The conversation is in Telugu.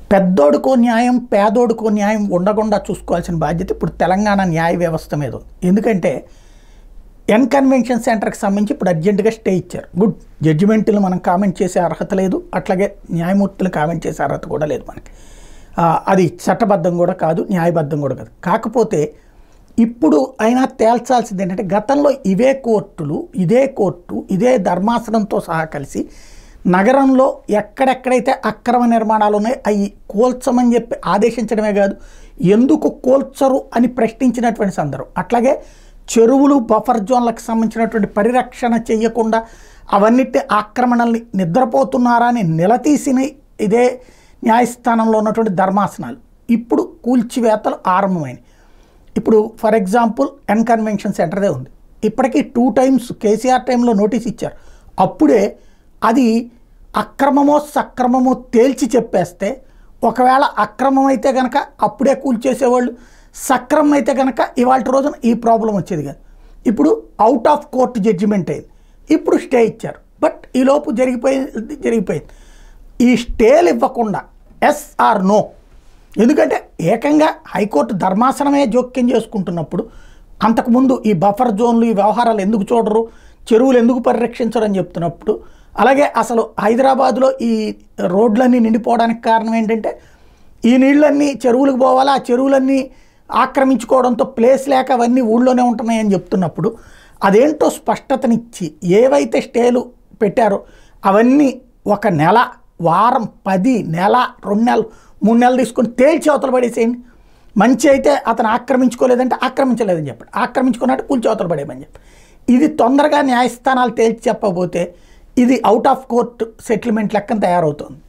పెద్దోడికో న్యాయం పేదోడికో న్యాయం ఉండకుండా చూసుకోవాల్సిన బాధ్యత ఇప్పుడు తెలంగాణ న్యాయ వ్యవస్థ మీద ఉంది ఎందుకంటే ఎన్ కన్వెన్షన్ సెంటర్కి సంబంధించి ఇప్పుడు అర్జెంటుగా స్టే ఇచ్చారు గుడ్ జడ్జిమెంట్లు మనం కామెంట్ చేసే అర్హత లేదు అట్లాగే న్యాయమూర్తులు కామెంట్ చేసే అర్హత కూడా లేదు మనకి ఆ, అది చట్టబద్ధం కూడా కాదు న్యాయబద్ధం కూడా కాదు కాకపోతే ఇప్పుడు అయినా తేల్చాల్సింది ఏంటంటే గతంలో ఇవే కోర్టులు ఇదే కోర్టు ఇదే ధర్మాసనంతో సహా కలిసి నగరంలో ఎక్కడెక్కడైతే అక్రమ నిర్మాణాలు ఉన్నాయో అవి కూల్చమని చెప్పి ఆదేశించడమే కాదు ఎందుకు కూల్చరు అని ప్రశ్నించినటువంటి సందర్భం అట్లాగే చెరువులు బఫర్ జోన్లకు సంబంధించినటువంటి పరిరక్షణ చేయకుండా అవన్నిటి ఆక్రమణల్ని నిద్రపోతున్నారా అని నిలదీసిన ఇదే న్యాయస్థానంలో ఉన్నటువంటి ధర్మాసనాలు ఇప్పుడు కూల్చివేతలు ఆరంభమైనవి ఇప్పుడు ఫర్ ఎగ్జాంపుల్ ఎన్ కన్వెన్షన్ సెంటర్దే ఉంది ఇప్పటికీ టూ టైమ్స్ కేసీఆర్ టైంలో నోటీస్ ఇచ్చారు అప్పుడే అది అక్రమమో సక్రమమో తేల్చి చెప్పేస్తే ఒకవేళ అక్రమం అయితే కనుక అప్పుడే కూల్చేసేవాళ్ళు సక్రమం అయితే కనుక ఇవాళ రోజున ఈ ప్రాబ్లం వచ్చేది కాదు ఇప్పుడు అవుట్ ఆఫ్ కోర్టు జడ్జిమెంట్ అయింది ఇప్పుడు స్టే ఇచ్చారు బట్ ఈలోపు జరిగిపోయింది జరిగిపోయింది ఈ స్టేలు ఇవ్వకుండా ఎస్ ఆర్ నో ఎందుకంటే ఏకంగా హైకోర్టు ధర్మాసనమే జోక్యం చేసుకుంటున్నప్పుడు అంతకుముందు ఈ బఫర్ జోన్లు ఈ వ్యవహారాలు ఎందుకు చూడరు చెరువులు ఎందుకు పరిరక్షించరు అని చెప్తున్నప్పుడు అలాగే అసలు హైదరాబాద్లో ఈ రోడ్లన్నీ నిండిపోవడానికి కారణం ఏంటంటే ఈ నీళ్ళన్నీ చెరువులకు పోవాలా ఆ చెరువులన్నీ ఆక్రమించుకోవడంతో ప్లేస్ లేక అవన్నీ ఊళ్ళోనే ఉంటున్నాయని చెప్తున్నప్పుడు అదేంటో స్పష్టతనిచ్చి ఏవైతే స్టేలు పెట్టారో అవన్నీ ఒక నెల వారం పది నెల రెండు నెలలు మూడు నెలలు తీసుకొని తేల్చి అవతల పడేసేయండి మంచి అయితే అతను ఆక్రమించుకోలేదంటే ఆక్రమించలేదని చెప్పండి ఆక్రమించుకున్నట్టు కూల్చి అవతల పడేయమని చెప్పి ఇది తొందరగా న్యాయస్థానాలు తేల్చి చెప్పబోతే ఇది అవుట్ ఆఫ్ కోర్ట్ సెటిల్మెంట్ లెక్కన తయారవుతుంది